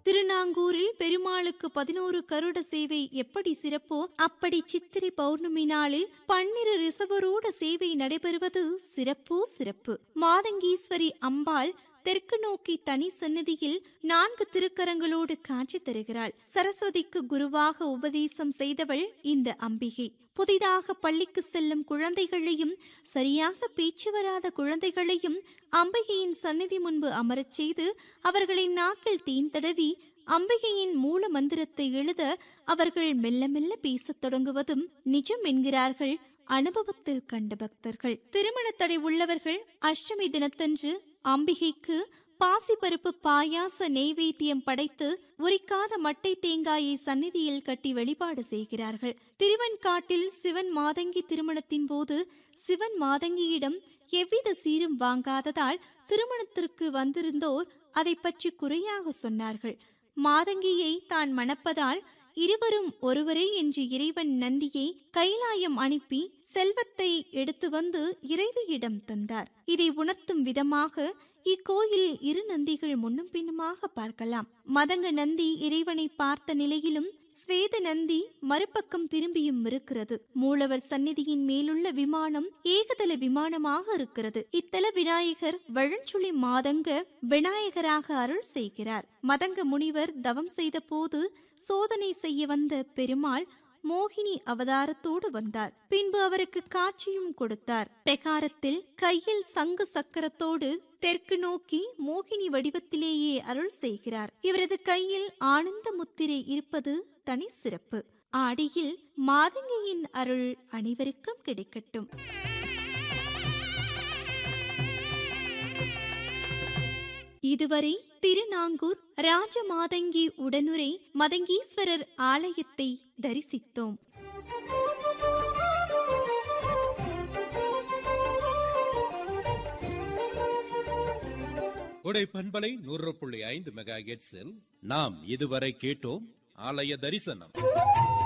திருநாங்கூரில் பெருமாளுக்கு பதினோரு கருட சேவை எப்படி சிறப்போ அப்படி சித்திரை பௌர்ணமி நாளில் பன்னிரு ரிசவரோட சேவை நடைபெறுவது சிறப்போ சிறப்பு மாதங்கீஸ்வரி அம்பாள் தெற்கு நோக்கி தனி சந்நிதியில் நான்கு திருக்கரங்களோடு காட்சி தருகிறாள் சரஸ்வதிக்கு குருவாக உபதேசம் செய்தவள் இந்த அம்பிகை புதிதாக பள்ளிக்கு செல்லும் குழந்தைகளையும் சரியாக பேச்சு வராத குழந்தைகளையும் அம்பிகையின் சந்நிதி முன்பு அமரச் செய்து அவர்களின் நாக்கில் தேன் தடவி அம்பிகையின் மூல மந்திரத்தை எழுத அவர்கள் மெல்ல மெல்ல பேசத் தொடங்குவதும் நிஜம் என்கிறார்கள் அனுபவத்தில் கண்ட பக்தர்கள் திருமணத் தடை உள்ளவர்கள் அஷ்டமி தினத்தன்று அம்பிகைக்கு பாசிப்பருப்பு பாயாச நெய்வேத்தியம் படைத்து உரிக்காத மட்டை தேங்காயை சந்நிதியில் கட்டி வழிபாடு செய்கிறார்கள் திருவெண்காட்டில் சிவன் மாதங்கி திருமணத்தின் போது சிவன் மாதங்கியிடம் எவ்வித சீரும் வாங்காததால் திருமணத்திற்கு வந்திருந்தோர் அதை பற்றி குறையாக சொன்னார்கள் மாதங்கியை தான் மணப்பதால் இருவரும் ஒருவரே என்று இறைவன் நந்தியை கைலாயம் அனுப்பி செல்வத்தை எடுத்து வந்து இறைவியிடம் தந்தார் இதை உணர்த்தும் விதமாக இக்கோயிலில் இரு நந்திகள் முன்னும் பின்னுமாக பார்க்கலாம் மதங்க நந்தி இறைவனை பார்த்த நிலையிலும் ஸ்வேத நந்தி மறுபக்கம் திரும்பியும் இருக்கிறது மூலவர் சந்நிதியின் மேலுள்ள விமானம் ஏகதள விமானமாக இருக்கிறது இத்தல விநாயகர் வழஞ்சுழி மாதங்க விநாயகராக அருள் செய்கிறார் மதங்க முனிவர் தவம் செய்த போது சோதனை செய்ய வந்த பெருமாள் மோகினி அவதாரத்தோடு வந்தார் பின்பு அவருக்கு காட்சியும் கொடுத்தார் பிரகாரத்தில் கையில் சங்கு சக்கரத்தோடு தெற்கு நோக்கி மோகினி வடிவத்திலேயே அருள் செய்கிறார் இவரது கையில் ஆனந்த முத்திரை இருப்பது தனி சிறப்பு ஆடியில் மாதங்கியின் அருள் அனைவருக்கும் கிடைக்கட்டும் இதுவரை திருநாங்கூர் ராஜமாதங்கி உடனுரை மதங்கீஸ்வரர் ஆலயத்தை தரிசித்தோம் கொடை பண்பலை நூறு புள்ளி ஐந்து மெகா நாம் இதுவரை கேட்டோம் ஆலய தரிசனம்